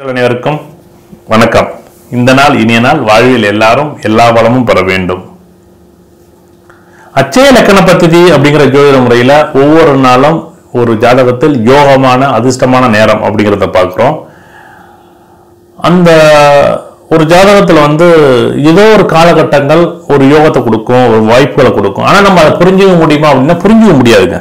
நேயர்கள் அனைவருக்கும் வணக்கம் இந்த நாள் இனிய நாள் வாழ்வில் எல்லாரும் எல்லா வளமும் பெற வேண்டும் அச்சய லக்கண பദ്ധதி அப்படிங்கிற ஜோதிட முறையில ஒவ்வொரு நாளும் ஒரு ஜாதகத்தில் யோகமான அதிர்ஷ்டமான நேரம் அப்படிங்கிறத பார்க்குறோம் அந்த ஒரு ஜாதகத்துல வந்து ஏதோ ஒரு காலகட்டங்கள் ஒரு யோகத்தை கொடுக்கும் ஒரு வாய்ப்புகளை கொடுக்கும் ஆனா நம்ம அதை புரிஞ்சுக்க முடியுமா அப்படின்னா புரிஞ்சுக்க முடியாதுங்க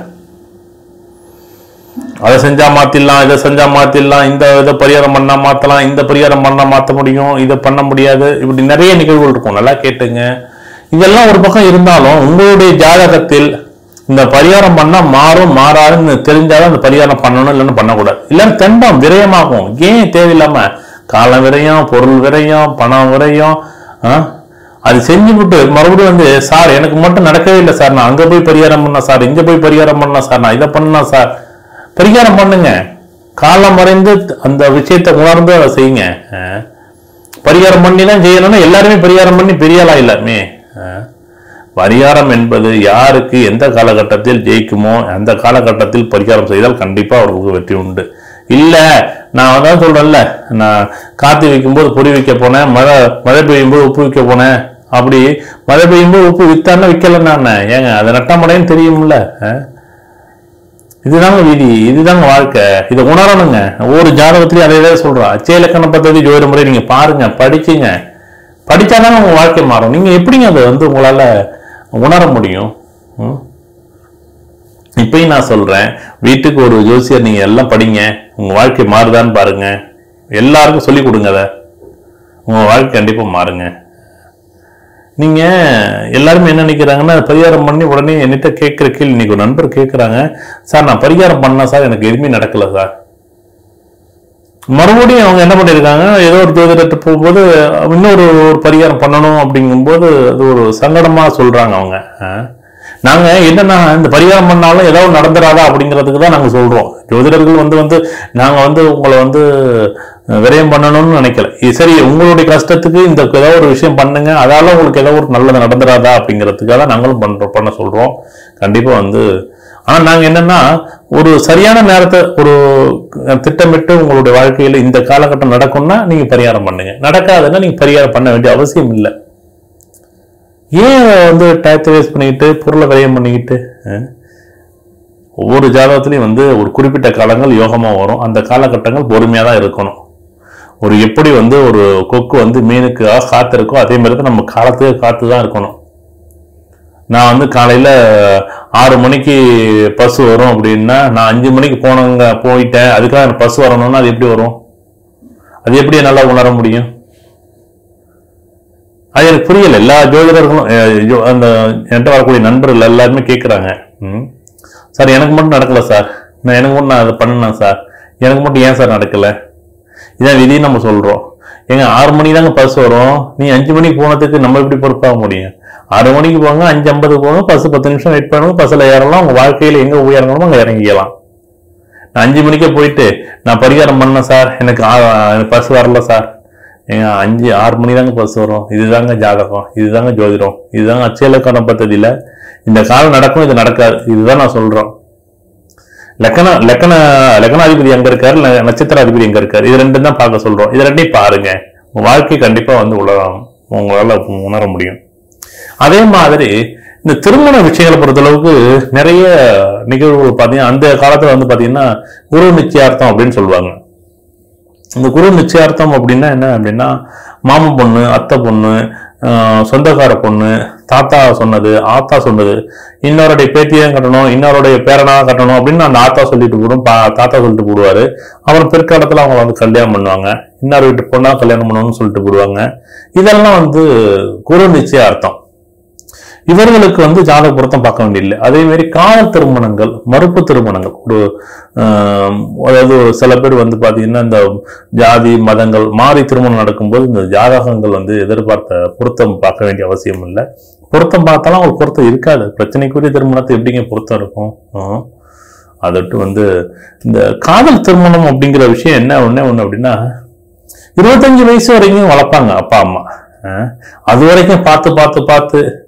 அதை செஞ்சா மாத்திடலாம் இதை செஞ்சா மாத்திடலாம் இந்த இதை பரிகாரம் பண்ணா மாத்தலாம் இந்த பரிகாரம் பண்ணா மாத்த முடியும் இதை பண்ண முடியாது இப்படி நிறைய நிகழ்வுகள் இருக்கும் நல்லா கேட்டுங்க இதெல்லாம் ஒரு பக்கம் இருந்தாலும் உங்களுடைய ஜாதகத்தில் இந்த பரிகாரம் பண்ணா மாறும் மாறாதுன்னு தெரிஞ்சாலும் அந்த பரிகாரம் பண்ணணும் இல்லைன்னு பண்ணக்கூடாது இல்லைன்னு தெண்டம் விரயமாகும் ஏன் தேவையில்லாம காலம் விரயம் பொருள் விரயம் பணம் விரயம் ஆ? அது செஞ்சுவிட்டு மறுபடியும் வந்து சார் எனக்கு மட்டும் நடக்கவே இல்லை சார் நான் அங்க போய் பரிகாரம் பண்ணேன் சார் இங்க போய் பரிகாரம் பண்ணேன் சார் நான் இதை பண்ணேன் சார் பரிகாரம் பண்ணுங்க காலம் மறைந்து அந்த விஷயத்தை உணர்ந்து அதை செய்யுங்க ஆ. பரிகாரம் பண்ணி தான் செய்யணும்னா எல்லாருமே பரிகாரம் பண்ணி பெரிய ஆளா இல்லாமே ஆ. பரிகாரம் என்பது யாருக்கு எந்த காலகட்டத்தில் ஜெயிக்குமோ அந்த காலகட்டத்தில் பரிகாரம் செய்தால் கண்டிப்பா அவர்களுக்கு வெற்றி உண்டு இல்ல நான் அதான் சொல்றேன்ல நான் காத்து வைக்கும்போது பொறி வைக்க போனேன் மழை மழை பெய்யும் போது உப்பு வைக்க போனேன் அப்படி மழை பெய்யும் போது உப்பு வித்தானே விற்கல நான் ஏங்க அது நட்டமடைன்னு தெரியும்ல ஆ? இதுதாங்க விதி இதுதாங்க வாழ்க்கை இதை உணரணுங்க ஒவ்வொரு ஜாதகத்திலையும் அதே தான் சொல்றோம் அச்சய இலக்கண பദ്ധதி ஜோதிட முறை நீங்க பாருங்க படிச்சுங்க படிச்சாதானே உங்க வாழ்க்கை மாறும் நீங்க எப்படிங்க அதை வந்து உங்களால உணர முடியும் ம்? இப்பயும் நான் சொல்றேன் வீட்டுக்கு ஒரு ஜோசியர் நீங்க எல்லாம் படிங்க உங்க வாழ்க்கை மாறுதான்னு பாருங்க எல்லாருக்கும் சொல்லி கொடுங்க அதை உங்க வாழ்க்கை கண்டிப்பா மாறுங்க நீங்க எல்லாருமே என்ன நினைக்கிறாங்கன்னா பரிகாரம் பண்ணி உடனே என்கிட்ட கேட்கிற கேள்வி இன்னைக்கு ஒரு நண்பர் கேட்குறாங்க சார் நான் பரிகாரம் பண்ணேன் சார் எனக்கு எதுவுமே நடக்கல சார் மறுபடியும் அவங்க என்ன பண்ணியிருக்காங்க ஏதோ ஒரு ஜோதிடத்தை போகும்போது இன்னொரு ஒரு பரிகாரம் பண்ணணும் அப்படிங்கும்போது அது ஒரு சங்கடமா சொல்றாங்க அவங்க ஆ. நாங்க என்னன்னா இந்த பரிகாரம் பண்ணாலும் ஏதாவது நடந்துராதா அப்படிங்கிறதுக்கு தான் நாங்க சொல்றோம் ஜோதிடர்கள் வந்து வந்து நாங்க வந்து உங்களை வந்து அஹ், விரயம் பண்ணணும்னு நினைக்கல இது சரி உங்களுடைய கஷ்டத்துக்கு இந்த ஏதோ ஒரு விஷயம் பண்ணுங்க அதால உங்களுக்கு ஏதோ ஒரு நல்லது நடந்துராதா அப்படிங்கிறதுக்காக தான் நாங்களும் பண்றோம் பண்ண சொல்றோம் கண்டிப்பா வந்து ஆனா நாங்க என்னன்னா ஒரு சரியான நேரத்தை ஒரு அஹ், திட்டமிட்டு உங்களுடைய வாழ்க்கையில இந்த காலகட்டம் நடக்கும்னா நீங்க பரிகாரம் பண்ணுங்க நடக்காதுன்னா நீங்க பரிகாரம் பண்ண வேண்டிய அவசியம் இல்லை ஏன் வந்து டயத்தை வேஸ்ட் பண்ணிக்கிட்டு பொருளை விரயம் பண்ணிக்கிட்டு அஹ்? ஒவ்வொரு ஜாதகத்துலையும் வந்து ஒரு குறிப்பிட்ட காலங்கள் யோகமா வரும் அந்த காலகட்டங்கள் பொறுமையா தான் இருக்கணும் ஒரு எப்படி வந்து ஒரு கொக்கு வந்து மீனுக்கு காத்திருக்கோ அதே மாதிரி தான் நம்ம காலத்துக்கு காத்து தான் இருக்கணும் நான் வந்து காலையில ஆறு மணிக்கு பஸ் வரும் அப்படின்னா நான் அஞ்சு மணிக்கு போனவங்க போயிட்டேன் அதுக்காக எனக்கு பஸ் வரணும்னா அது எப்படி வரும் அது எப்படி என்னால் உணர முடியும் அது எனக்கு புரியல எல்லா ஜோதிடர்களும் அஹ், ஜோ- அந்த என்கிட்ட வரக்கூடிய நண்பர்கள் எல்லாருமே கேட்குறாங்க சார் எனக்கு மட்டும் நடக்கல சார் நான் எனக்கு மட்டும் நான் அதை பண்ணேன் சார் எனக்கு மட்டும் ஏன் சார் நடக்கல இதான் விதி நம்ம சொல்றோம் ஏங்க ஆறு மணி தாங்க பஸ் வரும் நீ அஞ்சு மணிக்கு போனதுக்கு நம்ம எப்படி பொறுப்பாக முடியும் ஆறு மணிக்கு போங்க அஞ்சு ஐம்பதுக்கு போங்க பஸ் பத்து நிமிஷம் வெயிட் பண்ணுங்க பஸ்ஸில் ஏறலாம் உங்க வாழ்க்கையில எங்க உயரணுமோ அங்கே இறங்கிக்கலாம் நான் அஞ்சு மணிக்கே போயிட்டு நான் பரிகாரம் பண்ணேன் சார் எனக்கு பஸ் வரல சார் ஏங்க அஞ்சு ஆறு மணி தாங்க பஸ் வரும் இதுதாங்க ஜாதகம் இதுதாங்க ஜோதிடம் இதுதாங்க அச்சயலக்கண பദ്ധதியில இந்த காலம் நடக்கும் இது நடக்காது இதுதான் நான் சொல்றோம் லக்கண லக்கண லக்கணாதிபதி எங்க இருக்காரு ந- நட்சத்திராதிபதி எங்க இருக்காரு இது ரெண்டும் தான் பார்க்க சொல்றோம் இது ரெண்டையும் பாருங்க உங்க வாழ்க்கை கண்டிப்பா வந்து உலகம் உங்களால உணர முடியும் அதே மாதிரி இந்த திருமண விஷயங்களை பொறுத்தளவுக்கு நிறைய நிகழ்வுகள் பார்த்தீங்கன்னா அந்த காலத்துல வந்து பார்த்தீங்கன்னா குரு நிச்சயார்த்தம் அப்படின்னு சொல்லுவாங்க இந்த குரு நிச்சயார்த்தம் அப்படின்னா என்ன அப்படின்னா மாமன் பொண்ணு அத்தை பொண்ணு ஆஹ் சொந்தக்கார பொண்ணு தாத்தா சொன்னது ஆத்தா சொன்னது இன்னொருடைய பேத்தியும் கட்டணும் இன்னொருடைய பேரனா கட்டணும் அப்படின்னு அந்த ஆத்தா சொல்லிட்டு போடும் பா- தாத்தா சொல்லிட்டு போடுவாரு அப்புறம் பிற்காலத்துல அவங்க வந்து கல்யாணம் பண்ணுவாங்க இன்னொரு வீட்டு பொண்ணா கல்யாணம் பண்ணணும்னு சொல்லிட்டு போடுவாங்க இதெல்லாம் வந்து குரு நிச்சயார்த்தம் இவர்களுக்கு வந்து ஜாதக பொருத்தம் பார்க்க வேண்டியதில்லை அதே மாதிரி காதல் திருமணங்கள் மறுப்பு திருமணங்கள் ஒரு ஆஹ், அதாவது சில பேர் வந்து பாத்தீங்கன்னா இந்த ஜாதி மதங்கள் மாறி திருமணம் நடக்கும்போது இந்த ஜாதகங்கள் வந்து எதிர்பார்த்த பொருத்தம் பார்க்க வேண்டிய அவசியம் இல்லை பொருத்தம் பார்த்தாலும் அவங்களுக்கு பொருத்தம் இருக்காது பிரச்சனைக்குரிய திருமணத்தை எப்படிங்க பொருத்தம் இருக்கும் ஆஹ். அதட்டு வந்து இந்த காதல் திருமணம் அப்படிங்கிற விஷயம் என்ன ஒண்ணே ஒண்ணு அப்படின்னா இருபத்தஞ்சு வயசு வரைக்கும் வளர்ப்பாங்க அப்பா அம்மா அஹ் அது வரைக்கும் பார்த்து பார்த்து பார்த்து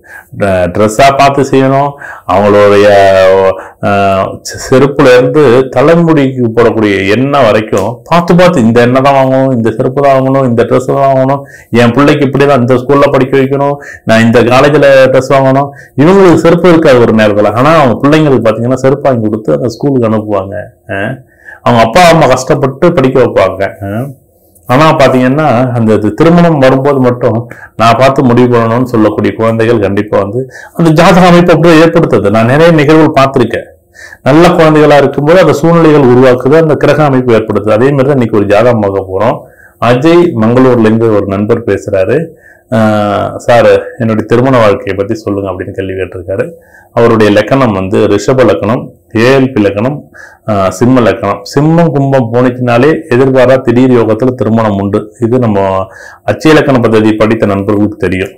ட்ரெஸ்ஸாக பார்த்து செய்யணும் அவங்களுடைய அஹ், செ- செருப்புல இருந்து தலைமுடிக்கு போடக்கூடிய எண்ணெய் வரைக்கும் பார்த்து பார்த்து இந்த எண்ணெய் தான் வாங்கணும் இந்த செருப்பு தான் வாங்கணும் இந்த ட்ரெஸ் தான் வாங்கணும் என் பிள்ளைக்கு இப்படி தான் இந்த ஸ்கூல்ல படிக்க வைக்கணும் நான் இந்த காலேஜில் ட்ரெஸ் வாங்கணும் இவங்களுக்கு செருப்பு இருக்காது ஒரு நேரத்தில் ஆனால் அவங்க பிள்ளைங்களுக்கு பார்த்தீங்கன்னா செருப்பு வாங்கி கொடுத்து அந்த ஸ்கூலுக்கு அனுப்புவாங்க அஹ். அவங்க அப்பா அம்மா கஷ்டப்பட்டு படிக்க வைப்பாங்க அஹ். ஆனா பாத்தீங்கன்னா அந்த இது திருமணம் வரும்போது மட்டும் நான் பார்த்து முடிவு பண்ணணும்னு சொல்லக்கூடிய குழந்தைகள் கண்டிப்பா வந்து அந்த ஜாதக அமைப்பு அப்படியே ஏற்படுத்துது நான் நிறைய நிகழ்வுகள் பார்த்திருக்கேன் நல்ல குழந்தைகளா இருக்கும்போது அந்த சூழ்நிலைகள் உருவாக்குது அந்த கிரக அமைப்பு ஏற்படுத்துது அதே மாதிரி தான் இன்னைக்கு ஒரு ஜாதகம் பார்க்க போறோம் அஜய் மங்களூர்ல இருந்து ஒரு நண்பர் பேசுறாரு ஆஹ் சார் என்னுடைய திருமண வாழ்க்கையை பத்தி சொல்லுங்க அப்படின்னு கேள்வி கேட்டிருக்காரு அவருடைய லக்கணம் வந்து ரிஷப லக்கணம் ஏஎல்பி லக்கணம் ஆஹ் சிம்ம லக்கணம் சிம்மம் கும்பம் போனிச்சினாலே எதிர்பாரா திடீர் யோகத்துல திருமணம் உண்டு இது நம்ம அச்சய லக்கண பദ്ധதி படித்த நண்பர்களுக்கு தெரியும்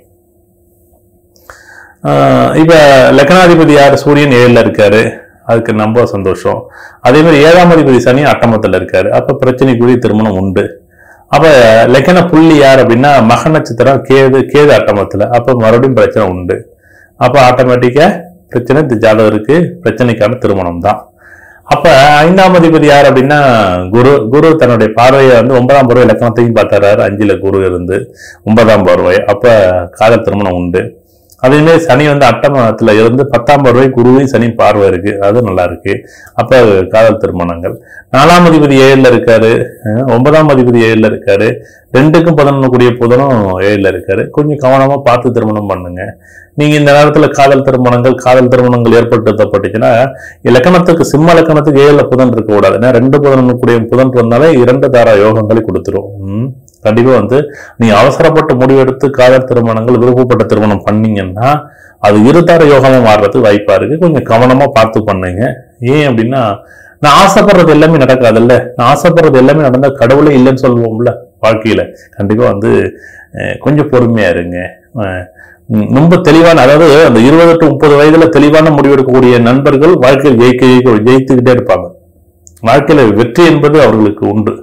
ஆஹ் இப்ப லக்கணாதிபதி யார் சூரியன் ஏழுல இருக்காரு அதுக்கு ரொம்ப சந்தோஷம் அதே மாதிரி ஏழாம் அதிபதி சனி அட்டமத்துல இருக்காரு அப்ப பிரச்சனைக்குரிய திருமணம் உண்டு அப்ப லக்கண புள்ளி யார் அப்படின்னா மக நட்சத்திரம் கேது கேது அட்டமத்துல அப்ப மறுபடியும் பிரச்சனை உண்டு அப்ப ஆட்டோமேட்டிக்கா பிரச்சனை இந்த ஜாதகருக்கு பிரச்சனைக்கான திருமணம் தான் அப்ப ஐந்தாம் அதிபதி யார் அப்படின்னா குரு குரு தன்னுடைய பார்வையை வந்து ஒன்பதாம் பருவ இலக்கணத்தையும் பார்த்தாரு அஞ்சுல குரு இருந்து ஒன்பதாம் பருவை அப்ப காதல் திருமணம் உண்டு அதே மாதிரி சனி வந்து அட்டமத்துல இருந்து பத்தாம் பருவை குருவையும் சனி பார்வை இருக்கு அது நல்லா இருக்கு அப்ப காதல் திருமணங்கள் நாலாம் அதிபதி ஏழுல இருக்காரு அஹ் ஒன்பதாம் அதிபதி ஏழுல இருக்காரு ரெண்டுக்கும் பதினொன்று கூடிய புதனும் ஏழுல இருக்காரு கொஞ்சம் கவனமா பார்த்து திருமணம் பண்ணுங்க நீங்க இந்த நேரத்துல காதல் திருமணங்கள் காதல் திருமணங்கள் ஏற்படுத்தப்பட்டுச்சுன்னா இலக்கணத்துக்கு சிம்ம இலக்கணத்துக்கு ஏழுல புதன் இருக்க கூடாது ஏன்னா ரெண்டு புதன் கூடிய புதன் வந்தாலே இரண்டு தாரா யோகங்களை கொடுத்துரும் ம். கண்டிப்பா வந்து நீங்க அவசரப்பட்டு முடிவெடுத்து காதல் திருமணங்கள் விருப்பப்பட்ட திருமணம் பண்ணீங்கன்னா அது இருதார யோகமா மாறுறதுக்கு வாய்ப்பா இருக்கு கொஞ்சம் கவனமா பார்த்து பண்ணுங்க ஏன் அப்படின்னா நான் ஆசைப்படுறது எல்லாமே நடக்காதுல்ல நான் ஆசைப்படுறது எல்லாமே நடந்தா கடவுளே இல்லைன்னு சொல்லுவோம்ல வாழ்க்கையில கண்டிப்பா வந்து அஹ், கொஞ்சம் பொறுமையா இருங்க அஹ், ம், ரொம்ப தெளிவான அதாவது அந்த இருபது டு முப்பது வயதுல தெளிவான முடிவெடுக்கக்கூடிய நண்பர்கள் வாழ்க்கையில் ஜெயிக்க ஜெயிக்க ஜெயித்துக்கிட்டே இருப்பாங்க வாழ்க்கையில வெற்றி என்பது அவர்களுக்கு உண்டு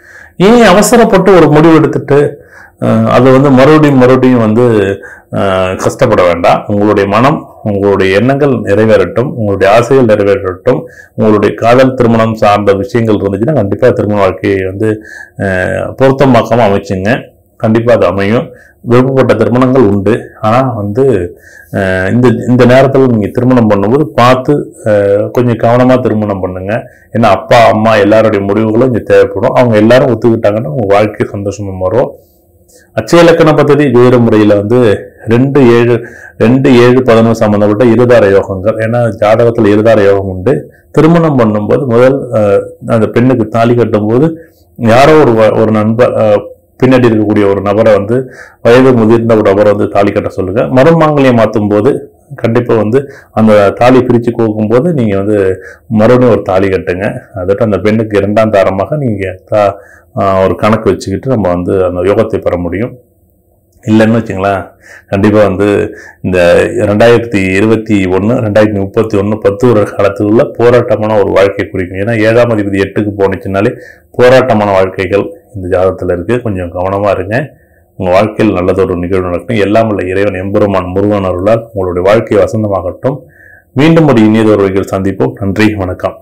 ஏன் அவசரப்பட்டு ஒரு முடிவு எடுத்துட்டு அஹ், அது வந்து மறுபடியும் மறுபடியும் வந்து அஹ், கஷ்டப்பட வேண்டாம் உங்களுடைய மனம் உங்களுடைய எண்ணங்கள் நிறைவேறட்டும் உங்களுடைய ஆசைகள் நிறைவேறட்டும் உங்களுடைய காதல் திருமணம் சார்ந்த விஷயங்கள் இருந்துச்சுன்னா கண்டிப்பா திருமண வாழ்க்கையை வந்து அஹ், பொருத்தமாக்காம அமைச்சுங்க கண்டிப்பா அது அமையும் விருப்பப்பட்ட திருமணங்கள் உண்டு ஆனா வந்து அஹ், இந்த இந்த நேரத்தில் நீங்க திருமணம் பண்ணும்போது பார்த்து அஹ், கொஞ்சம் கவனமா திருமணம் பண்ணுங்க ஏன்னா அப்பா அம்மா எல்லாருடைய முடிவுகளும் இங்க தேவைப்படும் அவங்க எல்லாரும் ஒத்துக்கிட்டாங்கன்னா உங்க வாழ்க்கை சந்தோஷமா வரும் அச்சய இலக்கண பദ്ധதி ஜோதிட முறையில வந்து ரெண்டு ஏழு ரெண்டு ஏழு பதினொன்று சம்பந்தப்பட்ட இருதார யோகங்கள் ஏன்னா ஜாதகத்துல இருதார யோகம் உண்டு திருமணம் பண்ணும்போது முதல் அஹ், அந்த பெண்ணுக்கு தாலி கட்டும்போது யாரோ ஒரு வ- ஒரு நண்பர் அஹ், பின்னாடி இருக்கக்கூடிய ஒரு நபரை வந்து வயது முதிர்ந்த ஒரு நபரை வந்து தாலி கட்ட சொல்லுங்க மறுமாங்கல்யம் மாற்றும் போது கண்டிப்பா வந்து அந்த தாலி பிரிச்சு கோக்கும்போது நீங்க வந்து மறுபடியும் ஒரு தாலி கட்டுங்க அதற்கு அந்த பெண்ணுக்கு இரண்டாம் தாரமாக நீங்க தா- ஆஹ் ஒரு கணக்கு வச்சுக்கிட்டு நம்ம வந்து அந்த யோகத்தை பெற முடியும் இல்லைன்னு வச்சுங்களேன் கண்டிப்பாக வந்து இந்த ரெண்டாயிரத்தி இருபத்தி ஒன்று ரெண்டாயிரத்தி முப்பத்தி ஒன்று பத்து வருட காலத்துக்குள்ள போராட்டமான ஒரு வாழ்க்கை குறிக்கும் ஏன்னா ஏழாம் அதிபதி எட்டுக்கு போனுச்சுனாலே போராட்டமான வாழ்க்கைகள் இந்த ஜாதகத்தில் இருக்கு கொஞ்சம் கவனமாக இருங்க உங்கள் வாழ்க்கையில் நல்லதொரு நிகழ்வு நடக்கும் எல்லாம் உள்ள இறைவன் எம்பெருமான் முருகன் அருளால் உங்களுடைய வாழ்க்கை வசந்தமாகட்டும் மீண்டும் ஒரு இனியதொரு வகையில் சந்திப்போம் நன்றி வணக்கம்